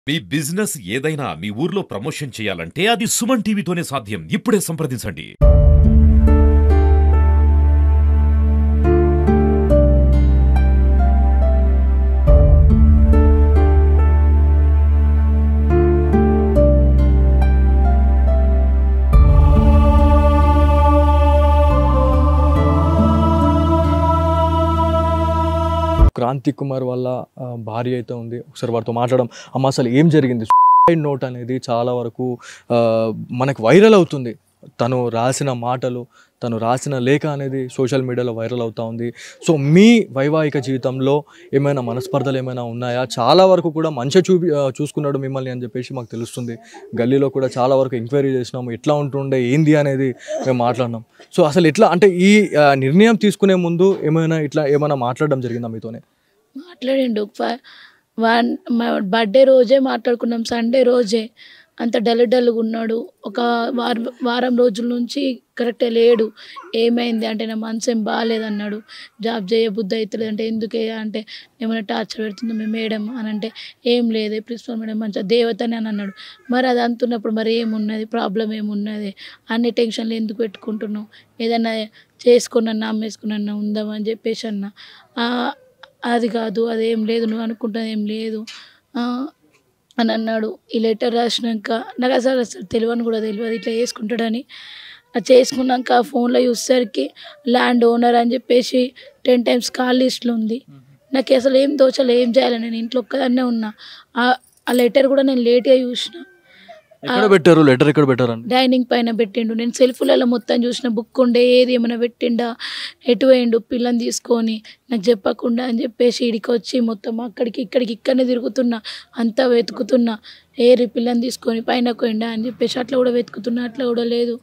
మీ business ఏదైనా మీ ఊర్లో promotion చేయాలంటే అది సుమన్ టీవీతోనే సాధ్యం ఇప్పుడే సంప్రదించండి క్రాంతి కుమార్ వాళ్ళ ఆ, భార్య అయితే ఉంది ఒకసారి వారితో మాట్లాడడం అమ్మ అసలు ఏం జరిగింది సూసైడ్ నోట్ అనేది చాలా వరకు ఆ, మనకు వైరల్ అవుతుంది తను రాసిన మాటలు తను రాసిన లేఖ అనేది సోషల్ మీడియాలో వైరల్ అవుతా ఉంది సో మీ వైవాహిక జీవితంలో ఏమైనా మనస్పర్ధలు ఏమైనా ఉన్నాయా చాలా వరకు కూడా మంచిగా చూపి ఆ, చూసుకున్నాడు మిమ్మల్ని అని చెప్పేసి మాకు తెలుస్తుంది గల్లీలో కూడా చాలా వరకు ఎంక్వైరీ చేసినాము ఎట్లా ఉంటుండే ఏంది అనేది మేము మాట్లాడినాం సో అసలు ఎట్లా అంటే ఈ ఆ, నిర్ణయం తీసుకునే ముందు ఏమైనా ఇట్లా ఏమైనా మాట్లాడడం జరిగిందా మీతోనే మాట్లాడిండు ఫ- వన్ మా బర్త్డే రోజే మాట్లాడుకున్నాం సండే రోజే అంత డల్ డల్గా ఉన్నాడు ఒక వారం వారం రోజుల నుంచి కరెక్టే లేడు ఏమైంది అంటే నా మనసు ఏం బాగాలేదన్నాడు జాబ్ చేయబుద్ధి అవుతలేదు అంటే ఎందుకే అంటే ఏమైనా టార్చర్ పెడుతుందో మీ మేడం అని అంటే ఏం లేదు ప్రిన్సిపల్ మేడం మంచిగా దేవతని అని అన్నాడు మరి అది అంటున్నప్పుడు మరి ఏమున్నది ప్రాబ్లం ఏమున్నది అన్ని టెన్షన్లు ఎందుకు పెట్టుకుంటున్నావు ఏదన్నా చేసుకున్నా అమ్మేసుకున్నా ఉందామని చెప్పేసి అన్న ఆ, అది కాదు అదేం లేదు నువ్వు అనుకుంటున్నది ఏం లేదు ఆ, అని అన్నాడు ఈ లెటర్ రాసినాక నాకు అసలు అసలు తెలియని కూడా తెలియదు ఇట్లా చేసుకుంటాడని అది చేసుకున్నాక ఫోన్లో చూసేసరికి ల్యాండ్ ఓనర్ అని చెప్పేసి టెన్ టైమ్స్ కాల్ లిస్ట్లో ఉంది నాకు అసలు ఏం దోచలు ఏం చేయాలి నేను ఇంట్లో ఒక్కదాన్నే ఉన్నా ఆ- ఆ లెటర్ కూడా నేను లేట్గా చూసిన ఎక్కడ పెట్టారు లెటర్ ఎక్కడ పెట్టారండి డైనింగ్ పైన పెట్టిండు నేను సెల్ఫ్లలో మొత్తం చూసిన బుక్ ఉండే ఏది ఏమైనా పెట్టిండా ఎటు పోయిండు పిల్లని తీసుకొని నాకు చెప్పకుండా అని చెప్పేసి ఇడికి వచ్చి మొత్తం అక్కడికి ఇక్కడికి ఇక్కడనే తిరుగుతున్నా అంతా వెతుకుతున్నా ఏరి పిల్లని తీసుకొని పైన పోయిండా అని చెప్పేసి అట్లా కూడా వెతుకుతున్నా అట్లా కూడా లేదు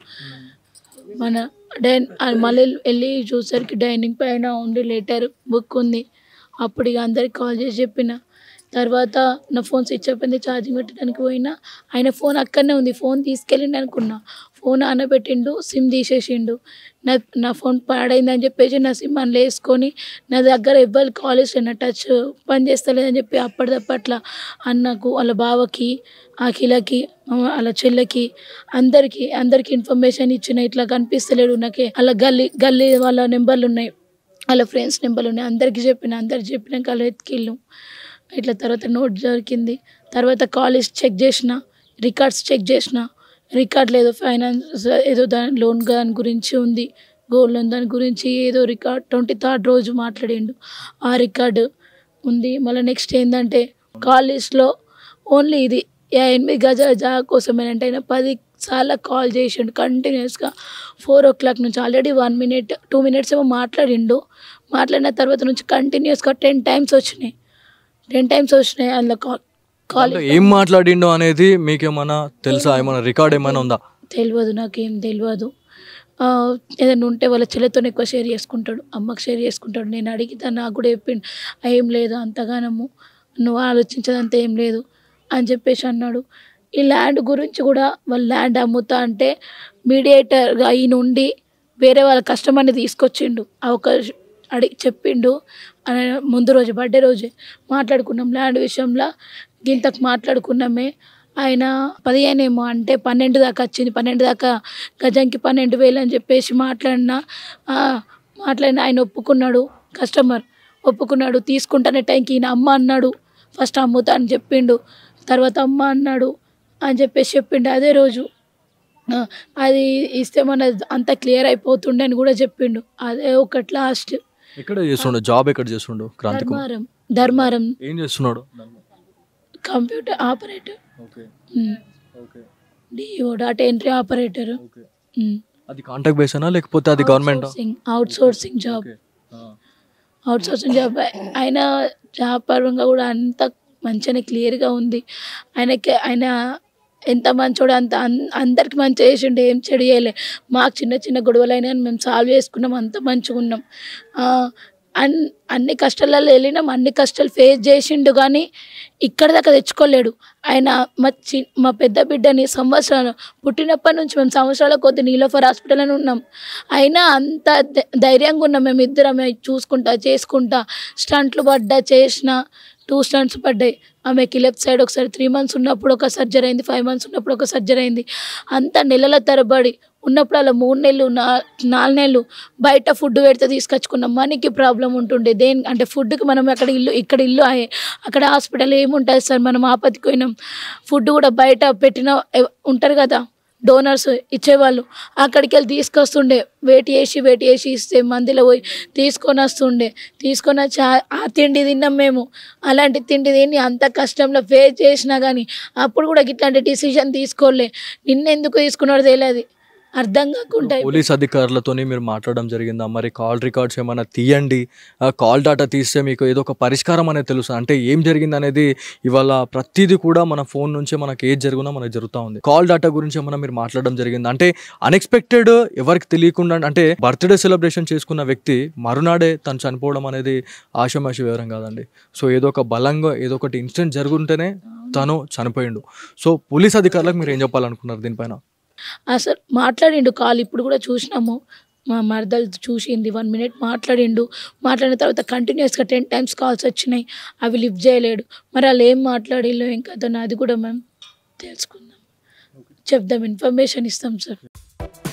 మన డైన్ ఆ మళ్ళీ వెళ్ళి చూసరికి డైనింగ్ పైన ఉంది లెటర్ బుక్ ఉంది అప్పుడు ఇక అందరికి కాల్ చేసి చెప్పిన తర్వాత నా ఫోన్ స్విచ్ ఆఫ్ అయింది ఛార్జింగ్ పెట్టడానికి పోయినా ఆయన ఫోన్ అక్కడనే ఉంది ఫోన్ తీసుకెళ్ళిండు అనుకున్నా ఫోన్ ఆనబెట్టిండు సిమ్ తీసేసిండు నా నా ఫోన్ పాడైందని చెప్పేసి నా సిమ్ అందులో వేసుకొని నా దగ్గర ఎవ్వరు కాలేజ్ నా టచ్ పని చేస్తలేదని చెప్పి అప్పటిదప్పట్లా అన్నకు వాళ్ళ బావకి అఖిలకి వాళ్ళ చెల్లెకి అందరికి అందరికి ఇన్ఫర్మేషన్ ఇచ్చిన ఇట్లా కనిపిస్తలేడు నాకే అలా గల్లీ గల్లీ వాళ్ళ నెంబర్లు ఉన్నాయి వాళ్ళ ఫ్రెండ్స్ నెంబర్లు ఉన్నాయి అందరికి చెప్పిన అందరికి చెప్పినాక వాళ్ళు ఎత్తికిళ్ళు ఇట్లా తర్వాత నోట్ దొరికింది తర్వాత కాలేజ్ చెక్ చేసిన రికార్డ్స్ చెక్ చేసిన రికార్డ్ లేదు ఫైనాన్స్ ఏదో దాని లోన్ దాని గురించి ఉంది గోల్డ్ లోన్ దాని గురించి ఏదో రికార్డ్ ట్వంటీ థర్డ్ రోజు మాట్లాడిండు ఆ రికార్డు ఉంది మళ్ళీ నెక్స్ట్ ఏంటంటే కాలేజ్లో ఓన్లీ ఇది యా ఎనిమిది గజాల జాగా కోసమేనంటే ఆయన పది సార్లు కాల్ చేసిండు కంటిన్యూస్గా ఫోర్ ఓ క్లాక్ నుంచి already one minute two minutes ఏమో మాట్లాడిండు మాట్లాడిన తర్వాత నుంచి కంటిన్యూస్గా టెన్ టైమ్స్ వచ్చినాయి టెన్ టైమ్స్ వచ్చినాయి అందులో కాల్ కాల్ అంటే ఏం మాట్లాడిండో అనేది మీకేమైనా తెలుసా ఏమైనా రికార్డ్ ఏమైనా ఉందా తెలియదు నాకేం తెలియదు ఆ, ఏదైనా ఉంటే వాళ్ళ చెల్లెతో ఎక్కువ షేర్ చేసుకుంటాడు అమ్మకి షేర్ చేసుకుంటాడు నేను అడిగితే నాకు కూడా చెప్పిండు ఏం లేదు అంతగానము నువ్వు ఆలోచించదంతా ఏం లేదు అని చెప్పేసి అన్నాడు ఈ ల్యాండ్ గురించి కూడా వాళ్ళ ల్యాండ్ అమ్ముతా అంటే మీడియేటర్గా ఈయన ఉండి వేరే వాళ్ళ కస్టమర్ని తీసుకొచ్చిండు ఆ ఒక అడిగి చెప్పిండు అని ముందు రోజు బర్త్డే రోజే మాట్లాడుకున్నాం ల్యాండ్ విషయంలో గింతకు మాట్లాడుకున్నామే ఆయన పదిహేను ఏమో అంటే పన్నెండు దాకా వచ్చింది పన్నెండు దాకా గజంకి పన్నెండు వేలు అని చెప్పేసి మాట్లాడినా ఆ, మాట్లాడిన ఆయన ఒప్పుకున్నాడు కస్టమర్ ఒప్పుకున్నాడు తీసుకుంటానే టైంకి ఈయన అమ్మ అన్నాడు ఫస్ట్ అమ్ముతా అని చెప్పిండు తర్వాత అమ్మ అన్నాడు అని చెప్పేసి చెప్పిండు అదే రోజు ఆ, అది ఇస్తే మన అంత క్లియర్ అయిపోతుండే అని కూడా చెప్పిండు అదే ఒకటి లాస్ట్ ఎక్కడ చేస్తుండు జాబ్ ఎక్కడ చేస్తుండు క్రాంతి కుమార్ ధర్మారం ధర్మారం ఏం చేస్తున్నాడు computer operator okay okay D O data entry operator okay అది కాంటాక్ట్ బేసేనా లేకపోతే అది government outsourcing job outsourcing job ఆయన జాబ్ పరంగా కూడా అంత మంచిగానే క్లియర్గా ఉంది ఆయనకి ఆయన ఎంత మంచోడు అంత అన్- అందరికి మంచి చేసిండు ఏం చెడు చేయలే మాకు చిన్న చిన్న గొడవలు అయినా మేము సాల్వ్ చేసుకున్నాం అంత మంచిగా ఉన్నాం ఆ, అన్ అన్ని కష్టాలలో వెళ్ళినాం అన్ని కష్టాలు ఫేస్ చేసిండు కానీ ఇక్కడ దాకా తెచ్చుకోలేడు ఆయన మా చి మా పెద్ద బిడ్డని సంవత్సరాలు పుట్టినప్పటి నుంచి మేము సంవత్సరాల కొద్ది నీలోఫర్ హాస్పిటల్ అని ఉన్నాం అయినా అంత ధై- ధైర్యంగా ఉన్నాం మేము ఇద్దరం చూసుకుంటా చేసుకుంటా స్టంట్లు పడ్డా చేసిన టూ స్టంట్స్ పడ్డాయి ఆమెకి లెఫ్ట్ సైడ్ ఒకసారి త్రీ మంత్స్ ఉన్నప్పుడు ఒక సర్జరీ అయింది ఫైవ్ మంత్స్ ఉన్నప్పుడు ఒక సర్జరీ అయింది అంత నెలల తరబడి ఉన్నప్పుడు అలా మూడు నెలలు నా నాలుగు నెలలు బయట ఫుడ్ పెడితే తీసుకొచ్చుకున్నాం మనీకి ప్రాబ్లం ఉంటుండే దేని అంటే ఫుడ్కి మనం అక్కడ ఇల్లు ఇక్కడ ఇల్లు అయ్యే అక్కడ హాస్పిటల్ ఏముంటుంది సార్ మనం ఆపత్తికి పోయినాం ఫుడ్ కూడా బయట పెట్టిన ఎవ- ఉంటారు కదా డోనర్స్ ఇచ్చేవాళ్ళు అక్కడికి వెళ్ళి తీసుకొస్తుండే వెయిట్ చేసి వెయిట్ చేసి ఇస్తే మందిలో పోయి తీసుకొని వస్తుండే తీసుకొని వచ్చి ఆ- ఆ తిండి తిన్నాం మేము అలాంటి తిండి తిని అంత కష్టంలో ఫేస్ చేసినా కానీ అప్పుడు కూడా ఇట్లాంటి డిసిజన్ తీసుకోలే నిన్నెందుకు తీసుకున్నాడో తెలియదు అర్థం కాకుండా పోలీస్ అధికారులతో మీరు మాట్లాడడం జరిగిందా మరి కాల్ రికార్డ్స్ ఏమైనా తీయండి కాల్ డేటా తీస్తే మీకు ఏదో ఒక పరిష్కారం అనేది తెలుసు అంటే ఏం జరిగింది అనేది ఇవాళ ప్రతిదీ కూడా మన ఫోన్ నుంచే మనకి ఏది జరుగునా మనకు జరుగుతూ ఉంది కాల్ డేటా గురించి ఏమైనా మీరు మాట్లాడడం జరిగింది అంటే అన్ఎక్స్పెక్టెడ్ ఎవరికి తెలియకుండా అంటే బర్త్డే సెలబ్రేషన్ చేసుకున్న వ్యక్తి మరునాడే తను చనిపోవడం అనేది ఆశమాషి వివరం కాదండి సో ఏదో ఒక బలంగా ఏదో ఒకటి ఇన్సిడెంట్ జరుగుంటేనే తను చనిపోయిండు సో పోలీస్ అధికారులకు మీరు ఏం చెప్పాలనుకున్నారు దీనిపైన అసలు మాట్లాడిండు కాల్ ఇప్పుడు కూడా చూసినాము మా మరదలు చూసింది వన్ మినిట్ మాట్లాడిండు మాట్లాడిన తర్వాత కంటిన్యూస్గా టెన్ టైమ్స్ కాల్స్ వచ్చినాయి అవి లిఫ్ట్ చేయలేడు మరి వాళ్ళు ఏం మాట్లాడిల్లో ఇంకా అది కూడా మేము తెలుసుకుందాం చెప్దాం ఇన్ఫర్మేషన్ ఇస్తాం సార్